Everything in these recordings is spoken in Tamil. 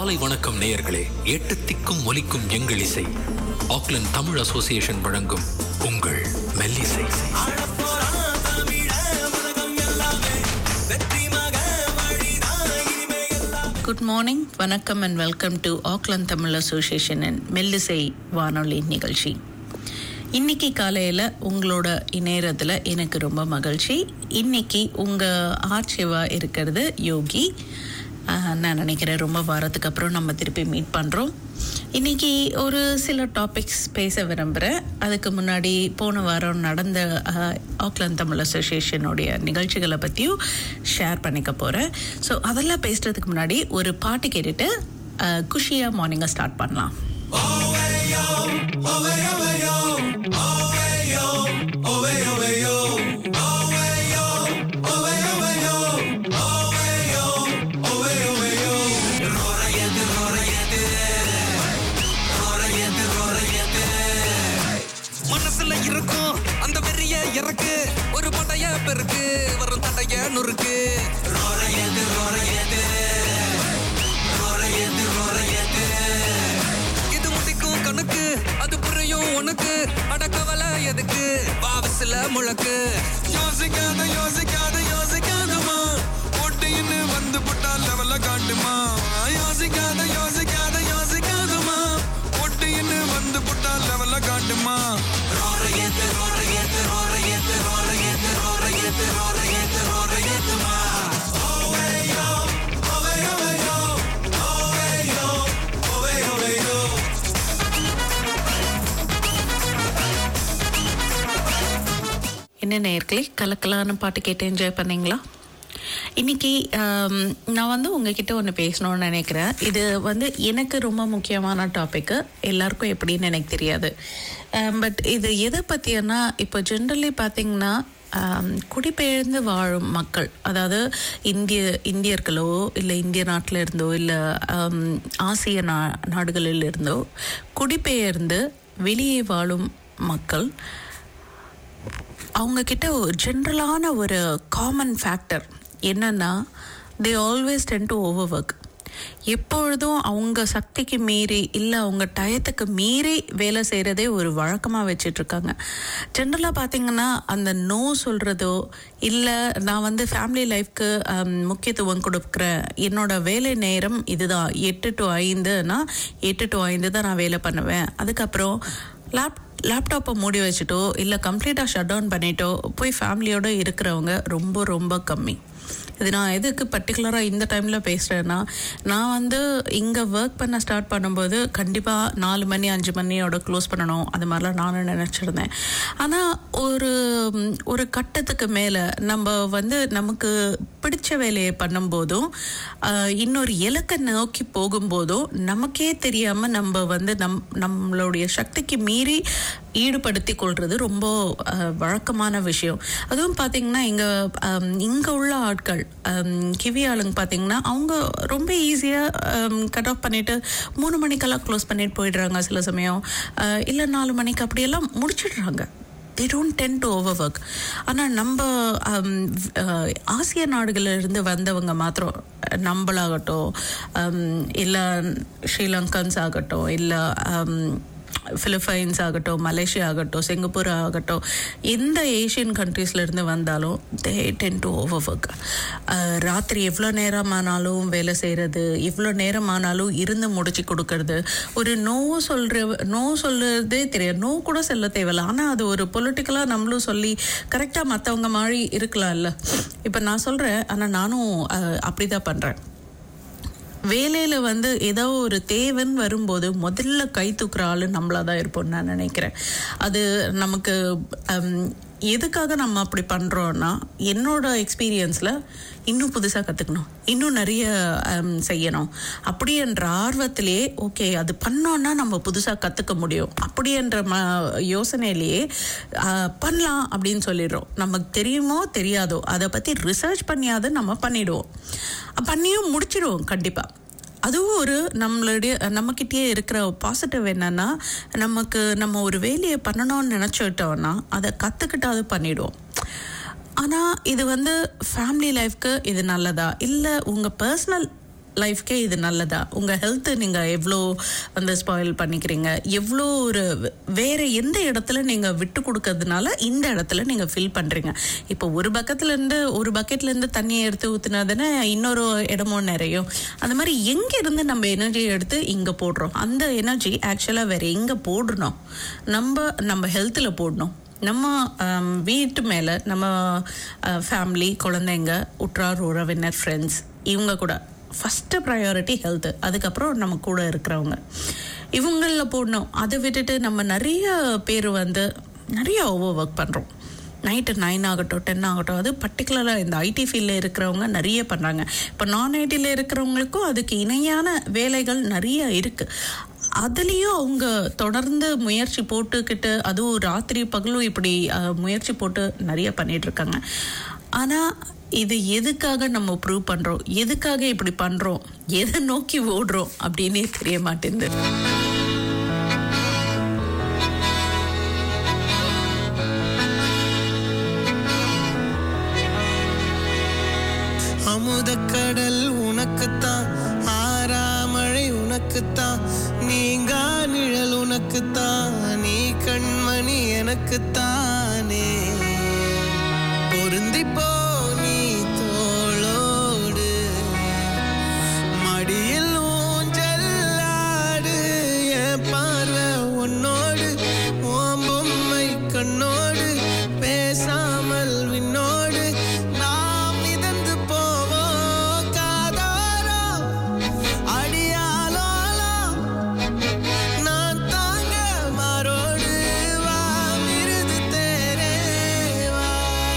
காலை வணக்கம் நேயர்களே எட்டு திக்கும் ஒலிக்கும் எங்கள் இசை ஆக்லண்ட் தமிழ் அசோசியேஷன் வழங்கும் உங்கள் மெல்லிசை குட் மார்னிங் வணக்கம் and welcome to Auckland Tamil association and மெல்லிசை வானொலி நிகழ்ச்சி இன்னைக்கு காலையில் உங்களோட இணையத்தில் எனக்கு ரொம்ப மகிழ்ச்சி இன்னைக்கு உங்கள் ஆட்சியவாக இருக்கிறது யோகி ஆஹ், நான் நினைக்கிறேன் ரொம்ப வாரத்துக்கு அப்புறம் நம்ம திருப்பி மீட் பண்ணுறோம் இன்னைக்கு ஒரு சில டாபிக்ஸ் பேச விரும்புகிறேன் அதுக்கு முன்னாடி போன வாரம் நடந்த ஆஹ், ஆக்லாந்து தமிழ் அசோசியேஷனுடைய நிகழ்ச்சிகளை பற்றியும் ஷேர் பண்ணிக்க போகிறேன் ஸோ அதெல்லாம் பேசுகிறதுக்கு முன்னாடி ஒரு பாட்டு கேட்டுட்டு ஆஹ், குஷியா மார்னிங்கை ஸ்டார்ட் பண்ணலாம் மனசுல இருக்கும் அந்த வெறிய இறக்கு ஒரு படைய பெருக்கு வரும் தடைய நுறுக்கு ரோரையது ரோரையது ரோரையது ரோரையது இது முடிக்கும் கணக்கு அது புரியும் உனக்கு அடக்கவல எதுக்கு வாவசில முழக்கு யோசிக்காத யோசிக்காத யோசிக்காதமா ஒட்டின்னு வந்து புட்டா லெவல்ல காட்டுமா யோசிக்காத யோசிக்காத யோசிக்காதமா ஒட்டின்னு வந்து புட்டா லெவல்ல காட்டுமா ரோரையத்து ரோரையத்து ரோரையத்து ரோரையத்து ரோரையத்து ரோரையத்து ரோரையத்துமா ஓவேயோ ஓவேயோ ஓவேயோ ஓவேயோ ஓவேயோ என்ன நேர்களே கலக்கலான பாட்டு கேட்டு என்ஜாய் பண்ணீங்களா இன்னைக்கு ஆம், நான் வந்து உங்ககிட்ட ஒன்று பேசணும்னு நினைக்கிறேன் இது வந்து எனக்கு ரொம்ப முக்கியமான டாபிக்கு எல்லாருக்கும் எப்படின்னு எனக்கு தெரியாது பட் இது எதை பற்றியன்னா இப்போ ஜென்ரலி பார்த்தீங்கன்னா ஆம், குடிபெயர்ந்து வாழும் மக்கள் அதாவது இந்திய இந்தியர்களோ இல்லை இந்திய நாட்டில் இருந்தோ இல்லை ஆம், ஆசிய நா நாடுகளில் இருந்தோ குடிபெயர்ந்து வெளியே வாழும் மக்கள் அவங்க கிட்ட ஒரு ஜென்ரலான ஒரு காமன் ஃபேக்டர் என்னன்னா they always tend to over work எப்பொழுதும் அவங்க சக்திக்கு மீறி இல்லை அவங்க டயத்துக்கு மீறி வேலை செய்கிறதே ஒரு வழக்கமாக வச்சிட்ருக்காங்க ஜென்ரலாக பார்த்தீங்கன்னா அந்த நோ சொல்கிறதோ இல்லை நான் வந்து ஃபேமிலி லைஃப்க்கு முக்கியத்துவம் கொடுக்குறேன் என்னோட வேலை நேரம் இதுதான் எட்டு டு ஐந்துனா எட்டு டு ஐந்து தான் நான் வேலை பண்ணுவேன் அதுக்கப்புறம் லேப் லேப்டாப்பை மூடி வச்சுட்டோ இல்லை கம்ப்ளீட்டாக ஷட் டவுன் பண்ணிட்டோ போய் ஃபேமிலியோடு இருக்கிறவங்க ரொம்ப ரொம்ப கம்மி இது நான் எதுக்கு பர்டிகுலராக இந்த டைமில் பேசுகிறேன்னா நான் வந்து இங்கே ஒர்க் பண்ண ஸ்டார்ட் பண்ணும்போது கண்டிப்பாக நாலு மணி அஞ்சு மணியோட க்ளோஸ் பண்ணணும் அது மாதிரிலாம் நானும் நினச்சிருந்தேன் ஆனால் ஒரு ம், ஒரு கட்டத்துக்கு மேலே நம்ம வந்து நமக்கு பிடிச்ச வேலையை பண்ணும்போதும் ஆஹ், இன்னொரு இலக்கை நோக்கி போகும்போதும் நமக்கே தெரியாமல் நம்ம வந்து நம் நம்மளுடைய சக்திக்கு மீறி ஈடுபடுத்தி கொள்வது ரொம்ப ஆஹ், வழக்கமான விஷயம் அதுவும் பார்த்தீங்கன்னா இங்கே இங்கே உள்ள ஆட்கள் ஆம், கிவி ஆளுங்க பார்த்தீங்கன்னா அவங்க ரொம்ப ஈஸியாக கட் ஆஃப் பண்ணிட்டு மூணு மணிக்கெல்லாம் க்ளோஸ் பண்ணிட்டு போயிடுறாங்க சில சமயம் இல்லை நாலு மணிக்கு அப்படியெல்லாம் முடிச்சிடுறாங்க they don't tend to overwork ஆனால் நம்ம ஹம், அஹ், ஆசிய நாடுகளில் இருந்து வந்தவங்க மாத்திரம் நம்மளாகட்டும் இல்லை ஸ்ரீலங்கன்ஸ் ஆகட்டும் இல்லை பிலிப்பைன்ஸ் ஆகட்டும் மலேசியா ஆகட்டும் சிங்கப்பூர் ஆகட்டும் எந்த ஏஷியன் கண்ட்ரீஸ்ல இருந்து வந்தாலும் they tend to over work ராத்திரி எவ்வளோ நேரம் ஆனாலும் வேலை செய்கிறது எவ்வளோ நேரம் ஆனாலும் இருந்து முடிச்சு கொடுக்கறது ஒரு நோ சொல்கிற நோ சொல்கிறதே தெரியாது நோ கூட சொல்ல தேவையில்ல ஆனால் அது ஒரு பொலிட்டிக்கலாக நம்மளும் சொல்லி கரெக்டாக மற்றவங்க மாதிரி இருக்கலாம்ல இப்போ நான் சொல்கிறேன் ஆனால் நானும் அப்படி தான் பண்ணுறேன் வேலையில் வந்து ஏதோ ஒரு தேவைன்னு வரும்போது முதல்ல கை தூக்குற ஆள் நம்மளாக தான் இருப்போம்னு நான் நினைக்கிறேன் அது நமக்கு ஹம், எதுக்காக நம்ம அப்படி பண்ணுறோன்னா என்னோட எக்ஸ்பீரியன்ஸில் இன்னும் புதுசாக கற்றுக்கணும் இன்னும் நிறைய ஹம், செய்யணும் அப்படி என்ற ஆர்வத்திலேயே ஓகே அது பண்ணோன்னா நம்ம புதுசாக கற்றுக்க முடியும் அப்படி என்ற ம யோசனையிலேயே ஆஹ், பண்ணலாம் அப்படின்னு சொல்லிடுறோம் நமக்கு தெரியுமோ தெரியாதோ அதை பற்றி ரிசர்ச் பண்ணியாவது நம்ம பண்ணிடுவோம் பண்ணியும் முடிச்சிடுவோம் கண்டிப்பாக அதுவும் ஒரு நம்மளுடைய நம்மக்கிட்டேயே இருக்கிற பாசிட்டிவ் என்னன்னா நமக்கு நம்ம ஒரு வேலையை பண்ணணும்னு நினச்சிட்டோம்னா அதை கற்றுக்கிட்டாவது பண்ணிடுவோம் ஆனால் இது வந்து ஃபேமிலி லைஃப்க்கு இது நல்லதா இல்லை உங்கள் பர்சனல் லைஃப்க்கே இது நல்லதா உங்கள் ஹெல்த்து நீங்கள் எவ்வளோ வந்து ஸ்பாயில் பண்ணிக்கிறீங்க எவ்வளோ ஒரு வே- வேற எந்த இடத்துல நீங்கள் விட்டு கொடுக்கறதுனால இந்த இடத்துல நீங்கள் ஃபில் பண்ணுறீங்க இப்போ ஒரு பக்கத்துலேருந்து ஒரு பக்கெட்லேருந்து தண்ணியை எடுத்து ஊற்றுனாதானே இன்னொரு இடமும் நிறையும் அந்த மாதிரி எங்கேருந்து நம்ம எனர்ஜியை எடுத்து இங்கே போடுறோம் அந்த எனர்ஜி ஆக்சுவலாக வேற எங்கே போடணும் நம்ம நம்ம ஹெல்த்தில் போடணும் நம்ம ஆம், வீட்டு மேலே நம்ம ஃபேமிலி குழந்தைங்க உற்றார் உறவினர் ஃப்ரெண்ட்ஸ் இவங்க கூட ஃபஸ்ட்டு ப்ரையாரிட்டி ஹெல்த்து அதுக்கப்புறம் நம்ம கூட இருக்கிறவங்க இவங்களில் போடணும் அதை விட்டுட்டு நம்ம நிறைய பேர் வந்து நிறைய ஓவர் ஒர்க் பண்ணுறோம் நைட்டு நைன் ஆகட்டும் டென் ஆகட்டும் அது பர்டிகுலராக இந்த ஐடி ஃபீல்டில் இருக்கிறவங்க நிறைய பண்ணுறாங்க இப்போ நான் ஐடியில் இருக்கிறவங்களுக்கும் அதுக்கு இணையான வேலைகள் நிறைய இருக்குது அதுலேயும் அவங்க தொடர்ந்து முயற்சி போட்டுக்கிட்டு அதுவும் ராத்திரி பகலும் இப்படி அஹ், முயற்சி போட்டு நிறைய பண்ணிட்டு இருக்காங்க ஆனால் இது எதுக்காக நம்ம ப்ரூவ் பண்ணுறோம் எதுக்காக இப்படி பண்ணுறோம் எதை நோக்கி ஓடுறோம் அப்படின்னே தெரிய மாட்டேங்குது அமுதக்கடல் உனக்குத்தான் ஆறாமழை உனக்குத்தான் நீங்கா நிழல் உனக்குத்தான் நீ கண்மணி எனக்குத்தானே பொருந்திப்போ நீ தோளோடு மடியில் ஊஞ்சல்லாடு என் பார்வை உன்னோடு ஓம் பொம்மை கண்ணோடு பேசாமல் விண்ணோடு நாம் மிதந்து போவோம் காதாரோ அடியாலோலோ நான் தாங்க மாறோடு வா மிருது தேரே வா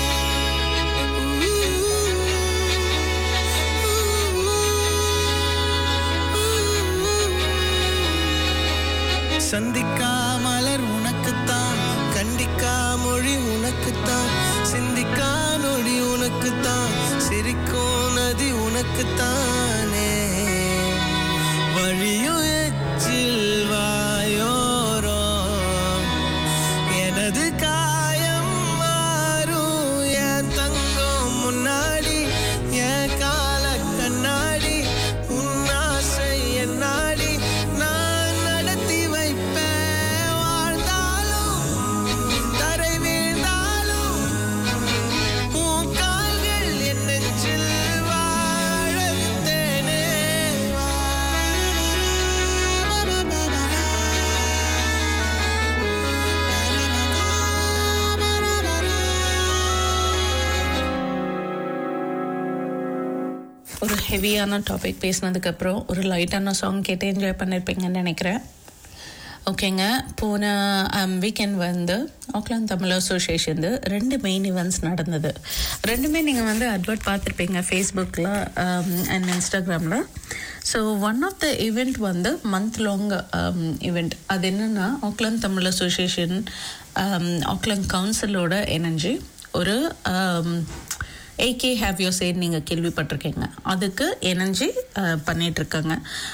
சந்திக்கா மலர் உனக்குத்தான் கண்டிக்கா மொழி உனக்குத்தான் சிந்திக்கா நொடி உனக்குத்தான் சிரிக்கும் நதி உனக்குத்தானே வழியும் எச்சில் வாயோரம் எனது காயம் மாறும் என் தங்கம் முன்னாடி என் கால கண்ணாடி உன் ஆசை என் நாடி நான் நடத்தி வைப்பேன் வாழ்ந்தாலும் தரை வீழ்ந்தாலும் உன் கால்கள் என் நெஞ்சில் வாழ வைத்தேனே ஒரு ஹெவியான டாபிக் பேசினதுக்கப்புறம் ஒரு லைட்டான சாங் கேட்டு என்ஜாய் பண்ணியிருப்பீங்கன்னு நினைக்கிறேன் ஓகேங்க போன வீக்கெண்ட் வந்து ஆக்லாந்து தமிழ் அசோசியேஷன் ரெண்டு மெயின் ஈவெண்ட்ஸ் நடந்தது ரெண்டுமே நீங்கள் வந்து அட்வர்ட் பார்த்துருப்பீங்க ஃபேஸ்புக்கில் அண்ட் இன்ஸ்டாகிராமில் so one of the event வந்து மந்த் லாங் ஈவெண்ட் அது என்னென்னா ஆக்லாந்து தமிழ் அசோசியேஷன் ஆக்லாந்து கவுன்சிலோட இணைஞ்சு ஒரு um, ஏகே ஹேவ் யூ சேன் நீங்கள் கேள்விப்பட்டிருக்கீங்க அதுக்கு இணைஞ்சு பண்ணிட்டு இருக்காங்க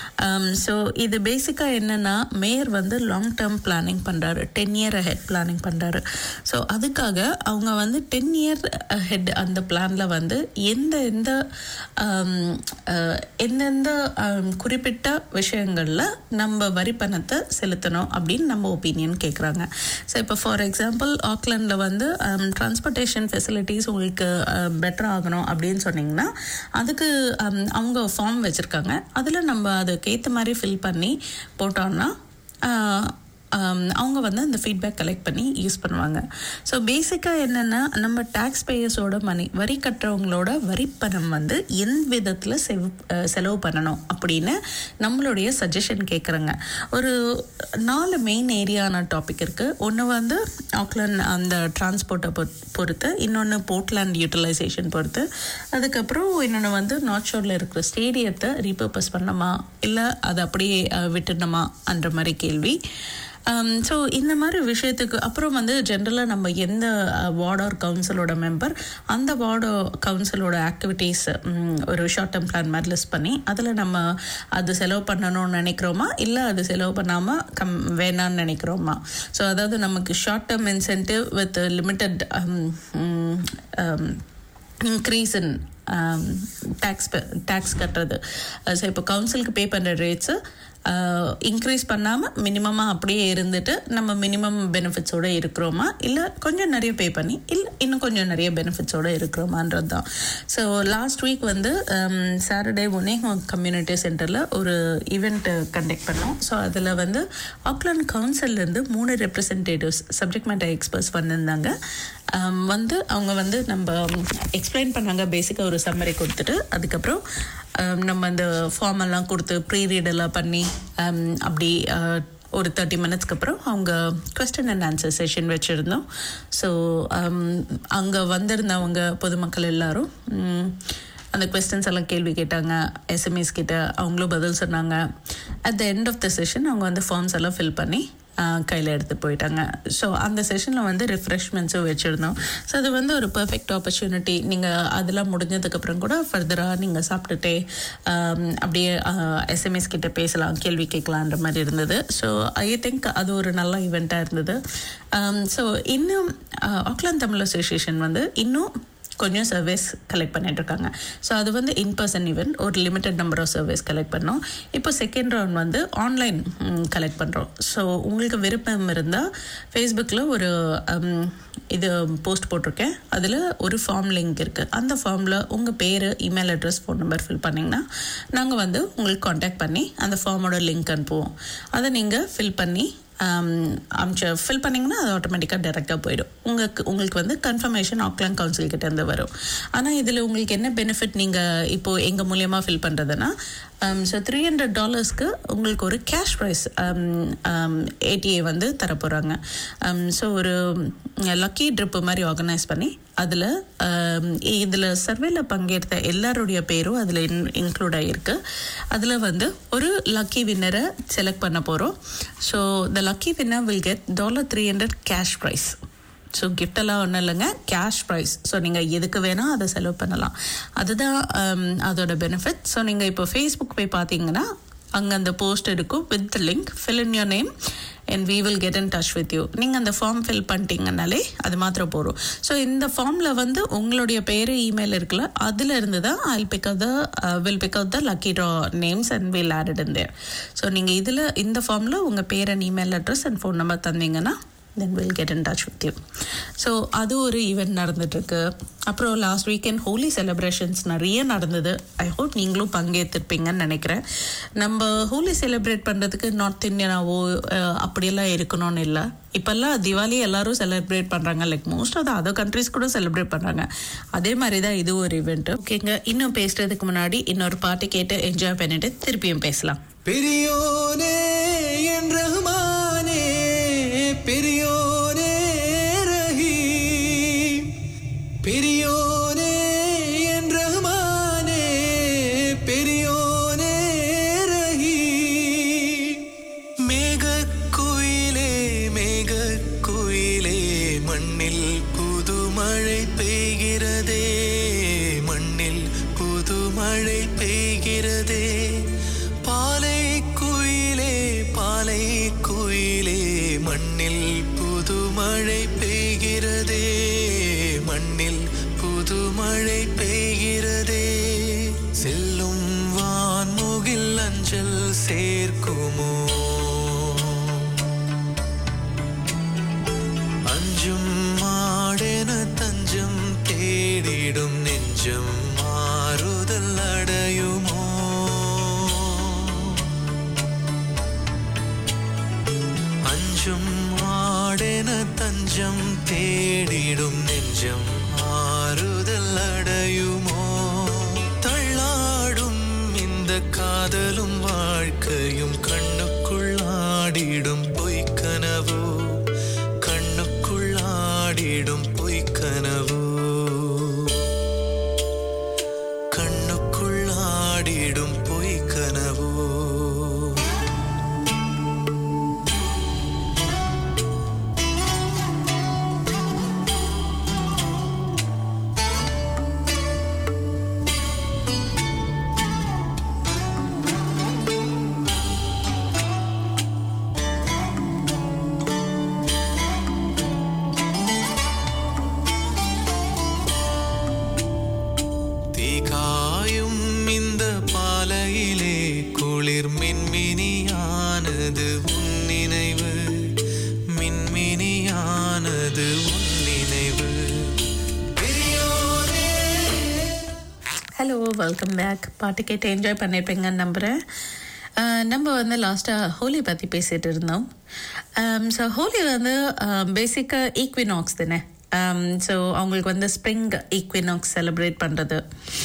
ஸோ இது பேசிக்காக என்னென்னா மேயர் வந்து லாங் டேர்ம் பிளானிங் பண்ணுறாரு டென் இயர் ஹெட் பிளானிங் பண்ணுறாரு ஸோ அதுக்காக அவங்க வந்து டென் இயர் ஹெட் அந்த பிளானில் வந்து எந்த எந்த ஆம், அஹ், எந்தெந்த ஆம், குறிப்பிட்ட விஷயங்களில் நம்ம வரி பணத்தை செலுத்தணும் அப்படின்னு நம்ம ஒப்பீனியன் கேட்குறாங்க ஸோ இப்போ ஃபார் எக்ஸாம்பிள் ஆக்லாண்டில் வந்து டிரான்ஸ்போர்ட்டேஷன் ஃபெசிலிட்டிஸ் உங்களுக்கு பெட்டர் ஆகணும் அப்படின்னு சொன்னீங்கன்னா அதுக்கு um, அவங்க ஃபார்ம் வச்சுருக்காங்க அதில் நம்ம அதுக்கேற்ற மாதிரி ஃபில் பண்ணி போட்டோம்னா uh, um, அவங்க வந்து அந்த ஃபீட்பேக் கலெக்ட் பண்ணி யூஸ் பண்ணுவாங்க ஸோ பேசிக்காக என்னென்னா நம்ம டேக்ஸ் பேயர்ஸோட மணி வரி கட்டுறவங்களோட வரிப்பணம் வந்து எந்த விதத்தில் செவ் அஹ் செலவு பண்ணணும் அப்படின்னு நம்மளுடைய சஜஷன் கேட்குறேங்க ஒரு நாலு மெயின் ஏரியான டாபிக் இருக்குது ஒன்று வந்து ஆக்லாண்ட் அந்த டிரான்ஸ்போர்ட்டை பொறுத்து இன்னொன்று போர்ட்லேண்ட் யூட்டிலைசேஷன் பொறுத்து அதுக்கப்புறம் இன்னொன்று வந்து நார்த் ஷோரில் இருக்கிற ஸ்டேடியத்தை ரீபர்பஸ் பண்ணணுமா இல்லை அதை அப்படியே அஹ், விட்டுடணுமா என்ற மாதிரி கேள்வி ஸோ இந்த மாதிரி விஷயத்துக்கு அப்புறம் வந்து ஜென்ரலாக நம்ம எந்த வார்டு ஆர் கவுன்சிலோட மெம்பர் அந்த வார்டு கவுன்சிலோட ஆக்டிவிட்டீஸ் ஒரு ஷார்ட் டேர்ம் பிளான் மாதிரி லிஸ்ட் பண்ணி அதில் நம்ம அது செலவு பண்ணணும்னு நினைக்கிறோமா இல்லை அது செலவு பண்ணாமல் கம் வேணான்னு நினைக்கிறோமா ஸோ அதாவது நமக்கு short term incentive with limited increase in tax tax கட்டுறது ஸோ இப்போ கவுன்சிலுக்கு பே பண்ணுற ரேட்ஸு இன்க்ரீஸ் பண்ணாமல் மினிமமாக அப்படியே இருந்துட்டு நம்ம மினிமம் பெனிஃபிட்ஸோடு இருக்கிறோமா இல்லை கொஞ்சம் நிறைய பே பண்ணி இல்லை இன்னும் கொஞ்சம் நிறைய பெனிஃபிட்ஸோடு இருக்கிறோமான்றது தான் ஸோ லாஸ்ட் வீக் வந்து சாட்டர்டே முன்னே கம்யூனிட்டி சென்டரில் ஒரு ஈவெண்ட் கண்டக்ட் பண்ணோம் ஸோ அதில் வந்து ஆக்லாண்ட் கவுன்சில்லேருந்து மூணு ரெப்ரசன்டேட்டிவ்ஸ் சப்ஜெக்ட் மேட்டர் எக்ஸ்பர்ட்ஸ் வந்திருந்தாங்க Um, வந்து அவங்க வந்து நம்ம எக்ஸ்பிளைன் பண்ணாங்க பேசிக்காக ஒரு சம்மரி கொடுத்துட்டு அதுக்கப்புறம் um, நம்ம அந்த ஃபார்ம் எல்லாம் கொடுத்து ப்ரீ ரீடெல்லாம் பண்ணி um, அப்படி uh, ஒரு தேர்ட்டி மினிட்ஸ்க்கு அப்புறம் அவங்க கொஸ்டின் அண்ட் ஆன்சர் செஷன் வச்சுருந்தோம் ஸோ அங்கே வந்திருந்தவங்க பொதுமக்கள் எல்லாரும் um, அந்த கொஸ்டின்ஸ் எல்லாம் கேள்வி கேட்டாங்க எஸ்எம்எஸ் கிட்ட அவங்களும் பதில் சொன்னாங்க at the end of the session அவங்க வந்து ஃபார்ம்ஸ் எல்லாம் ஃபில் பண்ணி கையில் எடுத்து போயிட்டாங்க ஸோ அந்த செஷனில் வந்து ரிஃப்ரெஷ்மெண்ட்ஸும் வச்சுருந்தோம் ஸோ அது வந்து ஒரு பர்ஃபெக்ட் ஆப்பர்ச்சுனிட்டி நீங்கள் அதெல்லாம் முடிஞ்சதுக்கப்புறம் கூட ஃபர்தராக நீங்கள் சாப்பிட்டுட்டே ஆம், அப்படியே எஸ்எம்எஸ் கிட்ட பேசலாம் கேள்வி கேட்கலான்ற மாதிரி இருந்தது ஸோ ஐ திங்க் அது ஒரு நல்ல ஈவெண்ட்டாக இருந்தது ஸோ இன்னும் ஆக்லாந்து தமிழ் அசோசியேஷன் வந்து இன்னும் கொஞ்சம் சர்வீஸ் கலெக்ட் பண்ணிட்டு இருக்காங்க ஸோ அது வந்து இன் பர்சன் ஈவெண்ட் ஒரு limited number of service collect பண்ணோம் இப்போ செகண்ட் ரவுண்ட் வந்து ஆன்லைன் கலெக்ட் பண்ணுறோம் ஸோ உங்களுக்கு விருப்பம் இருந்தால் ஃபேஸ்புக்கில் ஒரு um, இது போஸ்ட் போட்டிருக்கேன் அதில் ஒரு ஃபார்ம் லிங்க் இருக்குது அந்த ஃபார்மில் உங்கள் பேர் email address phone number fill பண்ணிங்கன்னா நாங்கள் வந்து உங்களுக்கு காண்டாக்ட் பண்ணி அந்த ஃபார்மோட லிங்க் அனுப்புவோம் அதை நீங்கள் ஃபில் பண்ணி அமிச்சு ஃபில் பண்ணிங்கன்னா அது ஆட்டோமேட்டிக்காக டேரெக்டாக போயிடும் உங்களுக்கு உங்களுக்கு வந்து கன்ஃபர்மேஷன் ஆக்லாண்ட் கவுன்சில் கிட்டேருந்து வரும் ஆனால் இதில் உங்களுக்கு என்ன பெனிஃபிட் நீங்கள் இப்போது எங்கள் மூலியமாக ஃபில் பண்ணுறதுன்னா ஸோ த்ரீ ஹண்ட்ரட் டாலர்ஸ்க்கு உங்களுக்கு ஒரு கேஷ் ப்ரைஸ் ஏடிஏ வந்து தரப்போகிறாங்க ஸோ ஒரு லக்கி ட்ரிப்பு மாதிரி ஆர்கனைஸ் பண்ணி அதில் இதில் சர்வேல பங்கேற்ற எல்லாருடைய பேரும் அதில் இன் இன்க்ளூட் ஆகியிருக்கு அதில் வந்து ஒரு லக்கி வின்னரை செலக்ட் பண்ண போகிறோம் so the lucky winner will get dollar three hundred cash prize so கிஃப்டெல்லாம் ஒன்றும் இல்லைங்க கேஷ் ப்ரைஸ் ஸோ நீங்கள் எதுக்கு வேணால் அதை செலவு பண்ணலாம் அதுதான் um, அதோட பெனிஃபிட் ஸோ நீங்கள் இப்போ ஃபேஸ்புக் போய் பார்த்தீங்கன்னா அங்கே அந்த போஸ்ட் இருக்கும் with link fill in your name and we will get in touch with you நீங்கள் அந்த ஃபார்ம் ஃபில் பண்ணிட்டீங்கனாலே அது மாத்திரம் போதும் ஸோ இந்த ஃபார்மில் வந்து உங்களுடைய பேர் இமெயில் இருக்குல்ல அதில் இருந்து தான் I pick up the will pick up the lucky draw names and will add in there so நீங்கள் இதில் இந்த ஃபார்மில் உங்கள் பேர் and email address and phone number தந்தீங்கன்னா then will get in touch with you so அது ஒரு ஈவெண்ட் நடந்துட்டுருக்கு அப்புறம் லாஸ்ட் வீக்கெண்ட் ஹோலி செலிப்ரேஷன்ஸ் நிறைய நடந்தது ஐ ஹோப் நீங்களும் பங்கேற்றிருப்பீங்கன்னு நினைக்கிறேன் நம்ம ஹோலி செலிப்ரேட் பண்ணுறதுக்கு நார்த் இந்தியனாவோ அஹ், அப்படியெல்லாம் இருக்கணும்னு இல்லை இப்போல்லாம் திவாலி எல்லாரும் செலிப்ரேட் பண்ணுறாங்க like most of the other countries கூட செலிப்ரேட் பண்ணுறாங்க அதே மாதிரி தான் இது ஒரு ஈவெண்ட்டு ஓகேங்க இன்னும் பேசுறதுக்கு முன்னாடி இன்னொரு பாட்டு கேட்டு என்ஜாய் பண்ணிட்டு திருப்பியும் பேசலாம் பெரியோனே என் ரஹ்மானே பெரியோனே ரஹீம் பெரியோனே என் ரஹ்மானே பெரியோனே ரஹீம் மேகக்குயிலே மேகக்குயிலே மண்ணில் புதுமழை பெய்கிறதே மண்ணில் புதுமழை பெய்கிறதே பாலை குயிலே பாலை குயிலே மண்ணில் புதுமழை பெய்கிறதே மண்ணில் புதுமழை பெய்கிறதே செல்லும் வான்முகில் அஞ்சல் சேர்க்குமோ அஞ்சும் மாடென தஞ்சம் தேடிடும் நெஞ்சம் மாறுதல் அடையுமோ அஞ்சும் மாடென தஞ்சம் தேடிடும் நெஞ்சம் மாறுதல் அடையுமோ தள்ளாடும் இந்த காதலும் வாழ்க்கையும் கண்ணுக்குள் ஆடிடும் பொய்க்கனவோ கண்ணுக்குள் ஆடிடும் பொய்க்கனவோ கண்ணுக்குள் ஆடிடும் பொய்க்கனவோ ஹலோ வெல்கம் பேக் பாட்டு கேட்டு என்ஜாய் பண்ணியிருப்பீங்கன்னு நம்புகிறேன் அஹ் நம்ம வந்து லாஸ்ட்டாக ஹோலி பற்றி பேசிகிட்டு இருந்தோம் ஸோ ஹோலி வந்து பேசிக்காக ஈக்வினாக்ஸ் தானே ஸோ அவங்களுக்கு வந்து ஸ்ப்ரிங் ஈக்வினாக்ஸ் செலிப்ரேட் பண்ணுறது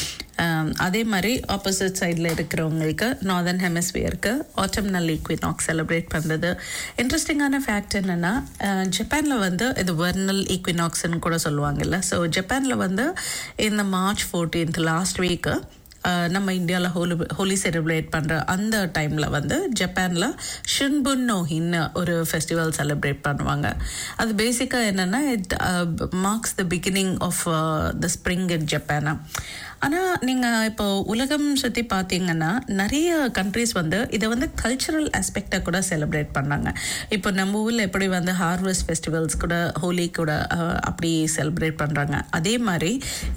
அதே மாதிரி ஆப்போசிட் சைடில் இருக்கிறவங்களுக்கு நார்தர்ன் ஹெமிஸ்பியருக்கு ஆட்டம்னல் ஈக்வினாக்ஸ் செலிப்ரேட் பண்ணுறது இன்ட்ரெஸ்டிங்கான ஃபேக்ட் என்னென்னா ஜப்பானில் வந்து இது வெர்னல் ஈக்வினாக்ஸ்னு கூட சொல்லுவாங்கல்ல ஸோ ஜப்பானில் வந்து இந்த மார்ச் ஃபோர்டீன்த் லாஸ்ட் வீக்கு நம்ம இந்தியாவில் ஹோலி ஹோலி செலிப்ரேட் பண்ணுற அந்த டைமில் வந்து ஜப்பானில் ஷின்புன் நோஹின்னு ஒரு ஃபெஸ்டிவல் செலிப்ரேட் பண்ணுவாங்க அது பேசிக்காக என்னென்னா it marks the beginning of the spring in ஜப்பானா ஆனால் நீங்கள் இப்போ உலகம் சுற்றி பார்த்தீங்கன்னா நிறைய கண்ட்ரிஸ் வந்து இதை வந்து கல்ச்சுரல் ஆஸ்பெக்டை கூட செலிப்ரேட் பண்ணாங்க இப்போ நம்ம ஊரில் எப்படி வந்து ஹார்வெஸ்ட் ஃபெஸ்டிவல்ஸ் கூட ஹோலி கூட அஹ், அப்படி செலிப்ரேட் பண்ணுறாங்க அதே மாதிரி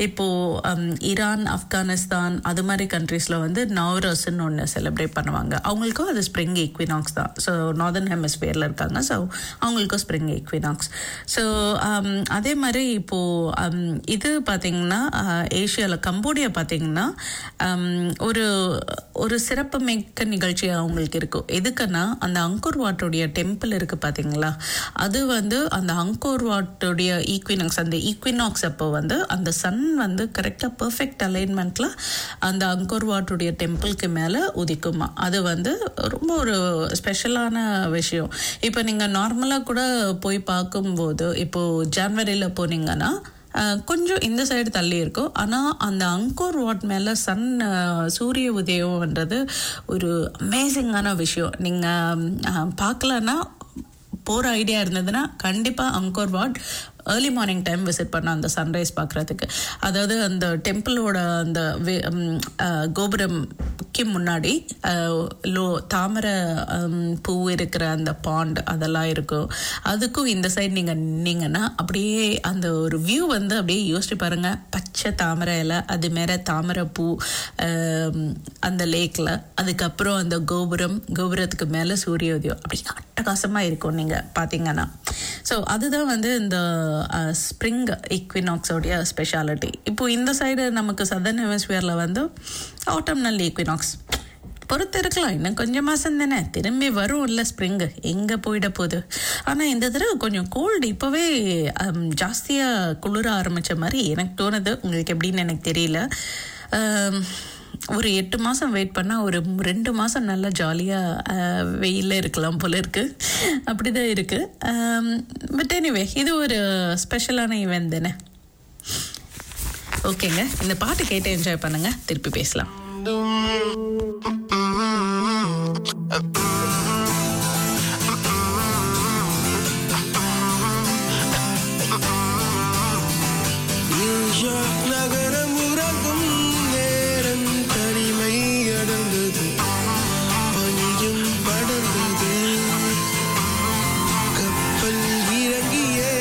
இப்போது ஈரான் ஆப்கானிஸ்தான் அது மாதிரி கண்ட்ரீஸில் வந்து நவரஸ்ன்னு ஒன்று செலிப்ரேட் பண்ணுவாங்க அவங்களுக்கும் அது ஸ்ப்ரிங் ஈக்வினாக்ஸ் தான் ஸோ நார்தர்ன் ஹெமிஸ்பியரில் இருக்காங்க ஸோ அவங்களுக்கும் ஸ்ப்ரிங் ஈக்வினாக்ஸ் ஸோ அதே மாதிரி இப்போது இது பார்த்தீங்கன்னா ஏஷியாவில் கம்போடியா பார்த்தீங்கன்னா um, ஒரு ஒரு சிறப்புமிக்க நிகழ்ச்சி அவங்களுக்கு இருக்கும் எதுக்குன்னா அந்த அங்கோர் வாட்டோடைய டெம்பிள் இருக்கு பார்த்தீங்களா அது வந்து அந்த அங்கோர் வாட்டோடைய ஈக்வினாக்ஸ் அந்த ஈக்வினாக்ஸ் அப்போ வந்து அந்த சன் வந்து கரெக்டாக பர்ஃபெக்ட் அலைன்மெண்ட்ல அந்த அங்கோர் வாட்டோடைய டெம்பிளுக்கு மேலே உதிக்குமா அது வந்து ரொம்ப ஒரு ஸ்பெஷலான விஷயம் இப்போ நீங்கள் நார்மலாக கூட போய் பார்க்கும்போது இப்போது ஜான்வரியில் போனீங்கன்னா அஹ், கொஞ்சம் இந்த சைடு தள்ளி இருக்கும் ஆனால் அந்த அங்கோர் வாட் மேலே சன் சூரிய உதயம்ன்றது ஒரு அமேசிங்கான விஷயம் நீங்கள் பார்க்கலன்னா போகிற ஐடியா இருந்ததுன்னா கண்டிப்பாக Angkor Wat early morning time visit பண்ண அந்த சன்ரைஸ் பார்க்குறதுக்கு அதாவது அந்த டெம்பிளோட அந்த வே- ம், அஹ், கோபுரம்க்கு முன்னாடி அஹ், லோ தாமரை ம், பூ இருக்கிற அந்த பாண்ட் அதெல்லாம் இருக்கும் அதுக்கும் இந்த சைடு நீங்கள் நின்னீங்கன்னா அப்படியே அந்த ஒரு வியூ வந்து அப்படியே யோசிச்சு பாருங்க பச்சை தாமரை இலை அது மேலே தாமரை பூ அஹ், அந்த லேக்கில் அதுக்கப்புறம் அந்த கோபுரம் கோபுரத்துக்கு மேலே சூரிய உதயம் அப்படி அட்டகாசமாக இருக்கும் நீங்கள் பார்த்தீங்கன்னா ஸோ அதுதான் வந்து இந்த ஸ்ப்ரிங் ஈக்வினாக்ஸோடைய ஸ்பெஷாலிட்டி இப்போ இந்த சைடு நமக்கு சதர்ன் ஹெமிஸ்பியரில் வந்து ஆட்டம்னல் ஈக்வினாக்ஸ் பொறுத்து இருக்கலாம் இன்னும் கொஞ்சம் மாதம் தானே திரும்பி வரும் இல்லை ஸ்ப்ரிங்கு எங்கே போயிட போகுது ஆனால் இந்த தடவை கொஞ்சம் கோல்டு இப்போவே ஜாஸ்தியாக குளிர ஆரம்பித்த மாதிரி எனக்கு தோணுது உங்களுக்கு எப்படின்னு எனக்கு தெரியல ஆம், ஒரு எட்டு மாதம் வெயிட் பண்ணால் ஒரு ரெண்டு மாதம் நல்லா ஜாலியாக வெயிலில் இருக்கலாம் போல இருக்கு அப்படி தான் இருக்குது பட் எனிவே இது ஒரு ஸ்பெஷலான ஈவெண்ட் தானே ஓகேங்க இந்த பாட்டு கேட்டு என்ஜாய் பண்ணுங்க திருப்பி பேசலாம் நியூயார்க் நகரம் உறங்கும் நேரம் தனிமை அடர்ந்தது பனியும் படர்ந்தது கப்பல் இறங்கியே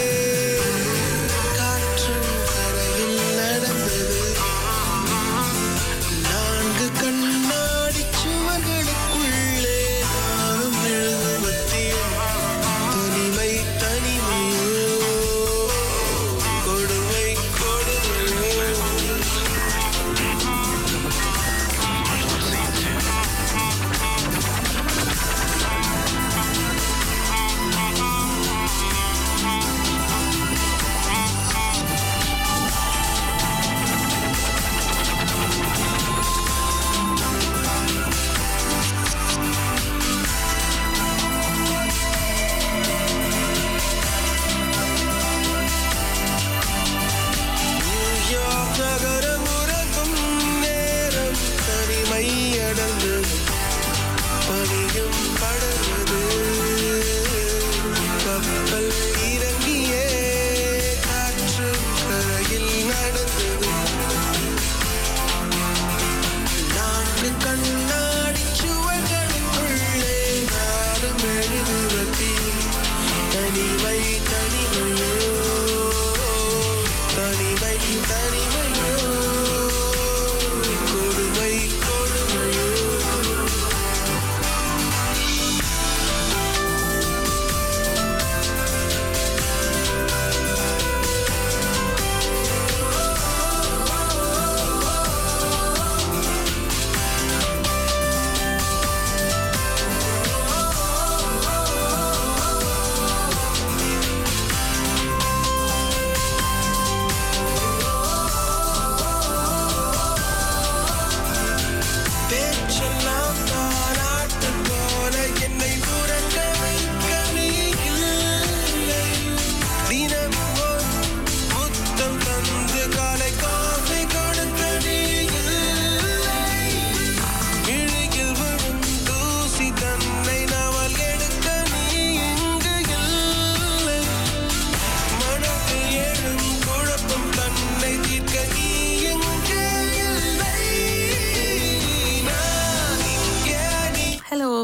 காற்றும் கரையில் நடந்தது நான்கு கண்ணாடி சுவர்களுக்குள்ளே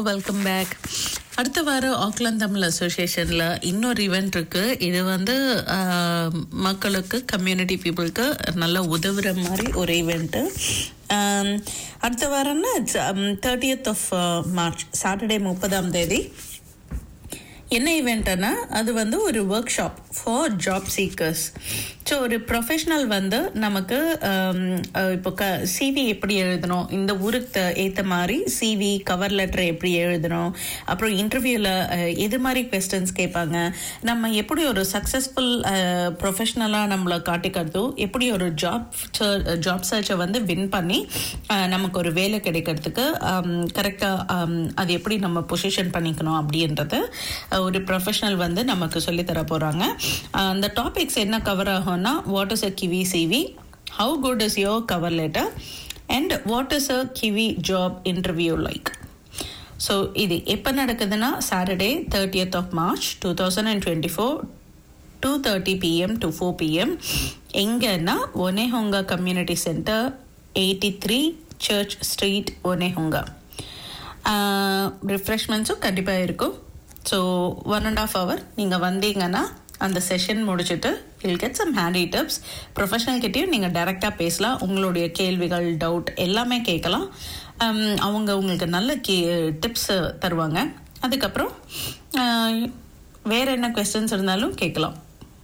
வெல்கம் பேக் அடுத்த வாரம் ஆக்லாந்து தமிழ் அசோசியேஷனில் இன்னொரு ஈவெண்ட் இருக்கு இது வந்து ஆஹ், மக்களுக்கு கம்யூனிட்டி பீப்புளுக்கு நல்லா உதவுற மாதிரி ஒரு ஈவெண்ட்டு அடுத்த வாரம்னா தேர்ட்டியத் ஆஃப் மார்ச் சாட்டர்டே முப்பதாம் தேதி என்ன ஈவெண்ட்னா அது வந்து ஒரு workshop for job seekers so ஒரு ப்ரொஃபஷ்னல் வந்து நமக்கு ஹம், அஹ், இப்போ க சிவி எப்படி எழுதணும் இந்த ஊருக்கு ஏற்ற மாதிரி சிவி கவர் லெட்டர் எப்படி எழுதணும் அப்புறம் இன்டர்வியூவில் எது மாதிரி கொஸ்டின்ஸ் கேட்பாங்க நம்ம எப்படி ஒரு சக்ஸஸ்ஃபுல் ப்ரொஃபஷ்னலாக நம்மளை காட்டிக்கிறதோ எப்படி ஒரு ஜாப் ஜாப் சர்ச்சை வந்து வின் பண்ணி அஹ், நமக்கு ஒரு வேலை கிடைக்கிறதுக்கு கரெக்டாக அது எப்படி நம்ம பொசிஷன் பண்ணிக்கணும் அப்படின்றது அஹ், ஒரு ப்ரொஃபஷனல் வந்து நமக்கு சொல்லித் தர போகிறாங்க அந்த டாபிக்ஸ் என்ன கவர் ஆகும்னா what is a Kiwi CV how good is your cover letter and what is a Kiwi job interview like so இது எப்போ நடக்குதுன்னா Saturday thirtieth of March two thousand and twenty four two thirty PM to four PM எங்கன்னா Onehunga community centre eighty three Church Street Onehunga ரிஃப்ரெஷ்மெண்ட்ஸும் கண்டிப்பாக இருக்கும் so one and half hour நீங்கள் வந்தீங்கன்னா அந்த செஷன் முடிச்சுட்டு will get some handy tips professional கிட்டேயும் நீங்கள் டைரெக்டாக பேசலாம் உங்களுடைய கேள்விகள் டவுட் எல்லாமே கேட்கலாம் Um, அவங்க உங்களுக்கு நல்ல கே டிப்ஸ் தருவாங்க அதுக்கப்புறம் uh, வேற என்ன கொஸ்டின்ஸ் இருந்தாலும் கேட்கலாம்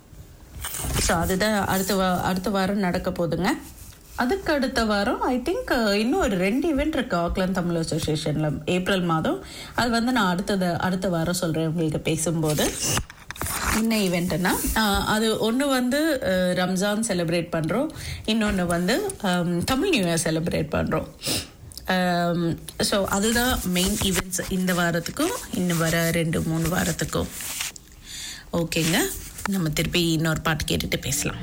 ஸோ அதுதான் அடுத்த வா அடுத்த வாரம் நடக்க போகுதுங்க அதுக்கு அடுத்த வாரம் ஐ திங்க் இன்னும் ஒரு ரெண்டு ஈவெண்ட் இருக்கு ஆக்லாந்து தமிழ் அசோசியேஷனில் ஏப்ரல் மாதம் அது வந்து நான் அடுத்தது அடுத்த வாரம் சொல்கிறேன் உங்களுக்கு பேசும்போது என்ன ஈவெண்ட்னா அது ஒன்று வந்து அஹ், ரம்ஜான் செலிப்ரேட் பண்ணுறோம் இன்னொன்று வந்து ஹம், தமிழ் நியூ இயர் செலிப்ரேட் பண்ணுறோம் ஸோ அதுதான் மெயின் ஈவெண்ட்ஸ் இந்த வாரத்துக்கும் இன்னும் வர ரெண்டு மூணு வாரத்துக்கும் ஓகேங்க நம்ம திருப்பி இன்னொரு பாட்டு கேட்டுட்டு பேசலாம்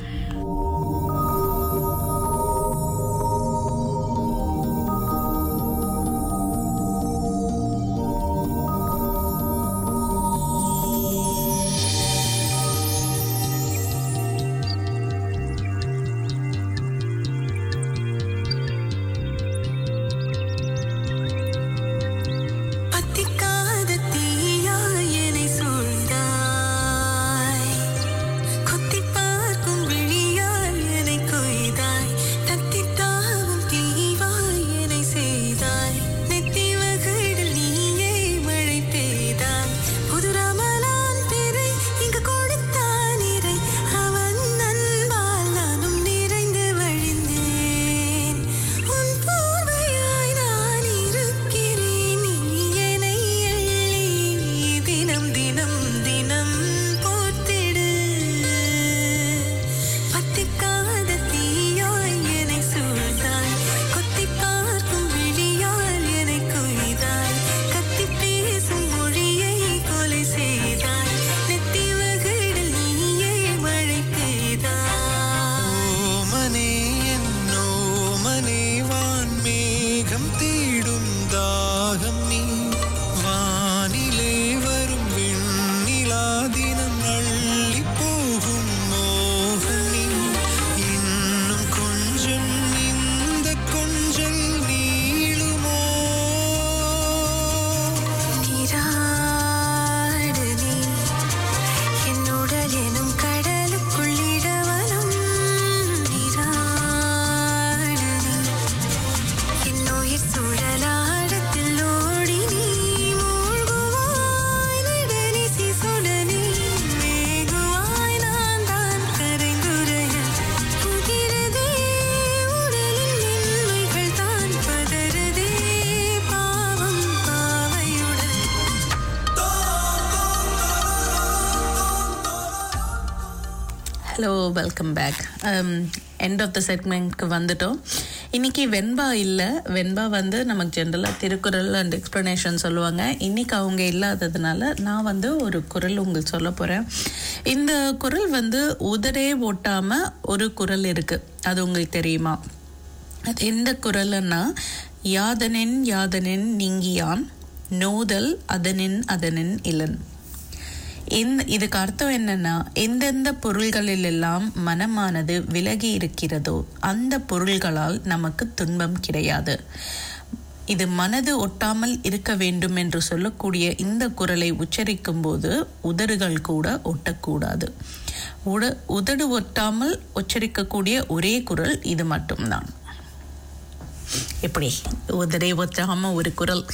பத்திக்காத தீயாய் என்னை சூழ்ந்தாய் கொத்திப் பார்க்கும் விழியால் என்னை கொய்தாய் தத்தித் தாவும் தீவாய் என்னை செய்தாய் நெத்தி வகையில் நீயே மழை பெய்தாய் புது ரமலான் பிறை இங்கு கொடுத்தான் இறை அவன் அன்பால் நானும் நிறைந்து வழிந்தேன் உன் போர்வையாய் நான் இருக்கிறேன் நீ என்னை எள்ளி தினம் தினம் தினம் போற்றிடு பத்திக்காத தீயாய் என்னை சூழ்ந்தாய் கொத்திப் பார்க்கும் விழியால் என்னை கொய்தாய் கத்திப் பேசும் மொழியை கொலை செய்தாய் நெத்தி வகையில் நீயே மழை பெய்தாய் ஓமனே என்னோமனே வான்மேகம் தீடும் தாகம் நீ வானிலே வரும் வெண்ணிலா தினம் அள்ளி போகும் மோகம் நீ இன்னும் கொஞ்சம் இந்த கொஞ்சல் நீளுமோ நீராடு நீ என்னுடல் எனும் கடலுக்குள்ளிடவனம் நீராடு நீ என்னுயிர் சுழலாடத்தில் ஓடி நீ மூழ்குவாய் நெடுநிசி சுடனி வேகுவாய் நான் தான் கரைந்துரைய புதிரதே உடலின் மென்மைகள் தான் பதறுதே பாவம் பாவையுடன் hello welcome back end of the செக்மெண்ட்க்கு வந்துட்டோம் இன்னைக்கு வெண்பா இல்லை வெண்பா வந்து நமக்கு ஜென்ரலாக திருக்குறள் அண்ட் எக்ஸ்ப்ளனேஷன் சொல்லுவாங்க இன்னைக்கு அவங்க இல்லாததுனால நான் வந்து ஒரு குரல் உங்களுக்கு சொல்ல போகிறேன் இந்த குரல் வந்து உதடே ஓட்டாமல் ஒரு குரல் இருக்குது அது உங்களுக்கு தெரியுமா அது எந்த குரல்னா யாதனின் யாதனின் நீங்கியான் நோதல் அதனின் அதனின் இளன் இந்த இதுக்கு அர்த்தம் என்னன்னா எந்தெந்த பொருள்களில் எல்லாம் மனமானது விலகி இருக்கிறதோ அந்த பொருள்களால் நமக்கு துன்பம் கிடையாது இது மனது ஒட்டாமல் இருக்க வேண்டும் என்று சொல்லக்கூடிய இந்த குரலை உச்சரிக்கும் போது உதடுகள் கூட ஒட்டக்கூடாது உட உதடு ஒட்டாமல் உச்சரிக்கக்கூடிய ஒரே குரல் இது மட்டும்தான் எப்படி உதடை ஒட்டாம ஒரு குரல்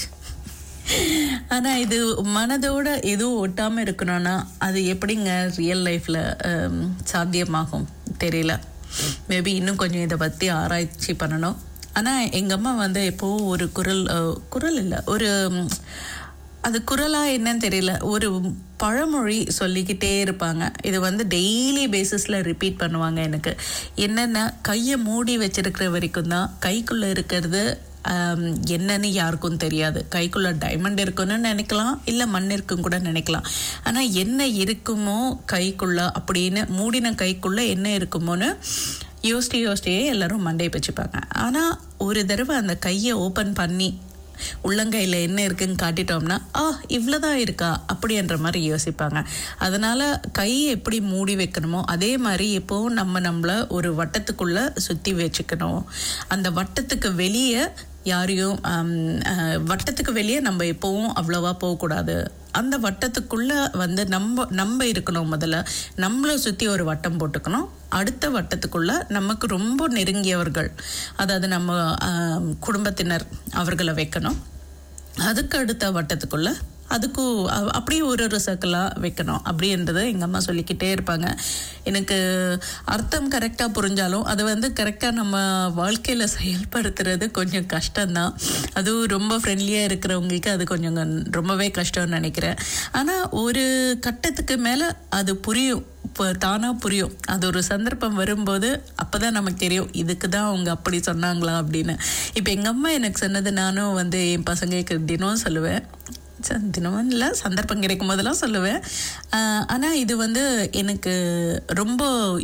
ஆனா இது மனதோட எதுவும் ஒட்டாம இருக்கணும்னா அது எப்படிங்க ரியல் லைஃப்ல சாத்தியமாகும் தெரியல மேபி இன்னும் கொஞ்சம் இதை பத்தி ஆராய்ச்சி பண்ணணும் ஆனா எங்க அம்மா வந்து எப்போவும் ஒரு குரல் அஹ், குரல் இல்லை ஒரு ம், அது குரலா என்னன்னு தெரியல ஒரு பழமொழி சொல்லிக்கிட்டே இருப்பாங்க இது வந்து டெய்லி பேசிஸில் ரிப்பீட் பண்ணுவாங்க எனக்கு என்னென்ன கையை மூடி வச்சிருக்கிற வரைக்கும் தான் கைக்குள்ளே இருக்கிறது ஆம், என்னன்னு யாருக்கும் தெரியாது கைக்குள்ள டைமண்ட் இருக்குன்னு நினைக்கலாம் இல்லை மண் இருக்கும் கூட நினைக்கலாம் ஆனால் என்ன இருக்குமோ கைக்குள்ள அப்படின்னு மூடின கைக்குள்ள என்ன இருக்குமோன்னு யோசிச்சு யோசிச்சே எல்லாரும் மண்டையை வச்சுப்பாங்க ஆனால் ஒரு தடவை அந்த கையை ஓப்பன் பண்ணி உள்ளங்கையில் என்ன இருக்குன்னு காட்டிட்டோம்னா ஆ இவ்வளோதான் இருக்கா அப்படின்ற மாதிரி யோசிப்பாங்க அதனால கையை எப்படி மூடி வைக்கணுமோ அதே மாதிரி எப்போவும் நம்ம நம்மள ஒரு வட்டத்துக்குள்ள சுற்றி வச்சுக்கணும் அந்த வட்டத்துக்கு வெளியே யாரையும் ஆம், அஹ், வட்டத்துக்கு வெளியே நம்ம எப்போவும் அவ்வளோவா போகக்கூடாது அந்த வட்டத்துக்குள்ள வந்து நம்ம நம்ம இருக்கணும் முதல்ல நம்மளை சுற்றி ஒரு வட்டம் போட்டுக்கணும் அடுத்த வட்டத்துக்குள்ள நமக்கு ரொம்ப நெருங்கியவர்கள் அதாவது நம்ம ஆம், குடும்பத்தினர் அவர்களை வைக்கணும் அதுக்கு அடுத்த வட்டத்துக்குள்ள அதுக்கும் அ- அப்படியே ஒரு ஒரு சர்க்கிளாக வைக்கணும் அப்படின்றத எங்கள் அம்மா சொல்லிக்கிட்டே இருப்பாங்க எனக்கு அர்த்தம் கரெக்டாக புரிஞ்சாலும் அதை வந்து கரெக்டாக நம்ம வாழ்க்கையில் செயல்படுத்துறது கொஞ்சம் கஷ்டம்தான் அதுவும் ரொம்ப ஃப்ரெண்ட்லியாக இருக்கிறவங்களுக்கு அது கொஞ்சம் கன்- ரொம்பவே கஷ்டம்னு நினைக்கிறேன் ஆனால் ஒரு கட்டத்துக்கு மேலே அது புரியும் இப்போ தானாக புரியும் அது ஒரு சந்தர்ப்பம் வரும்போது அப்போ தான் நமக்கு தெரியும் இதுக்கு தான் அவங்க அப்படி சொன்னாங்களா அப்படின்னு இப்போ எங்கள் அம்மா எனக்கு சொன்னது நானும் வந்து என் பசங்களுக்கு தினம் சொல்லுவேன் ச- தினமும் இல்லை சந்தர்ப்பம் கிடைக்கும் போதெல்லாம் சொல்லுவேன் ஆனால் இது வந்து எனக்கு ரொம்ப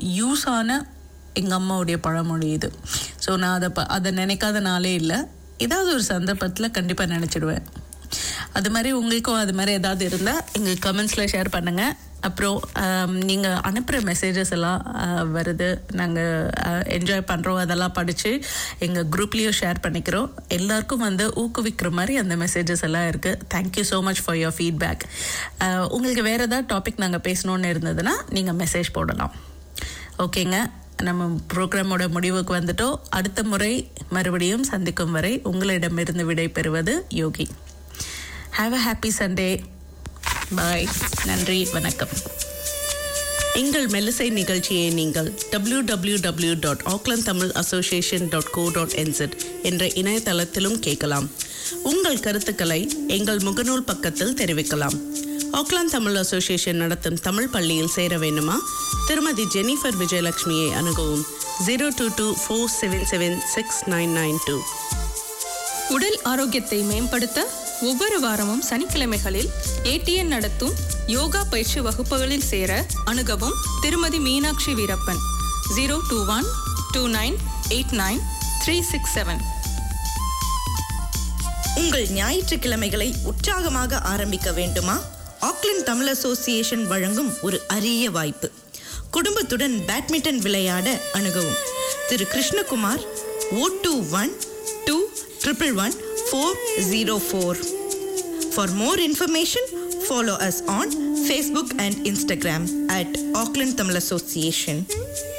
யூஸான எங்கள் அம்மாவுடைய பழமொழி இது ஸோ நான் அதை ப அதை நினைக்காத நாளே இல்லை ஏதாவது ஒரு சந்தர்ப்பத்தில் கண்டிப்பாக நினச்சிடுவேன் அது மாதிரி உங்களுக்கும் அது மாதிரி ஏதாவது இருந்தால் எங்கள் கமெண்ட்ஸில் ஷேர் பண்ணுங்கள் அப்புறம் நீங்கள் அனுப்புகிற மெசேஜஸ் எல்லாம் ஆஹ், வருது நாங்கள் என்ஜாய் பண்ணுறோம் அதெல்லாம் படித்து எங்கள் குரூப்லேயும் ஷேர் பண்ணிக்கிறோம் எல்லாருக்கும் வந்து ஊக்குவிக்கிற மாதிரி அந்த மெசேஜஸ் எல்லாம் இருக்குது thank you so much for your feedback உங்களுக்கு வேறு ஏதாவது டாபிக் நாங்கள் பேசணுன்னு இருந்ததுன்னா நீங்கள் மெசேஜ் போடலாம் ஓகேங்க நம்ம ப்ரோக்ராமோட முடிவுக்கு வந்துட்டோம் அடுத்த முறை மறுபடியும் சந்திக்கும் வரை உங்களிடமிருந்து விடை பெறுவது Yogi have a happy Sunday bye நன்றி வணக்கம் எங்கள் மெல்லிசை நிகழ்ச்சியை நீங்கள் W W W dot Auckland Tamil association dot co dot NZ என்ற இணையதளத்திலும் கேட்கலாம் உங்கள் கருத்துக்களை எங்கள் முகநூல் பக்கத்தில் தெரிவிக்கலாம் ஆக்லாந்து தமிழ் அசோசியேஷன் நடத்தும் தமிழ் பள்ளியில் சேர வேண்டுமா திருமதி ஜெனிஃபர் விஜயலட்சுமியை அணுகவும் zero two two four seven seven six nine nine two உடல் ஆரோக்கியத்தை மேம்படுத்த ஒவ்வொரு வாரமும் சனிக்கிழமைகளில் ஏடிஎன் நடத்தும் யோகா பயிற்சி வகுப்புகளில் சேர அணுகவும் Thirumathi Meenakshi Veerappan zero two one two nine eight nine three six seven உங்கள் ஞாயிற்றுக்கிழமைகளை உற்சாகமாக ஆரம்பிக்க வேண்டுமா ஆக்லாந்து தமிழ் அசோசியேஷன் வழங்கும் ஒரு அரிய வாய்ப்பு குடும்பத்துடன் பேட்மிண்டன் விளையாட அணுகவும் Thiru Krishnakumar O two one two triple one four zero four for more information follow us on Facebook and Instagram at Auckland Tamil association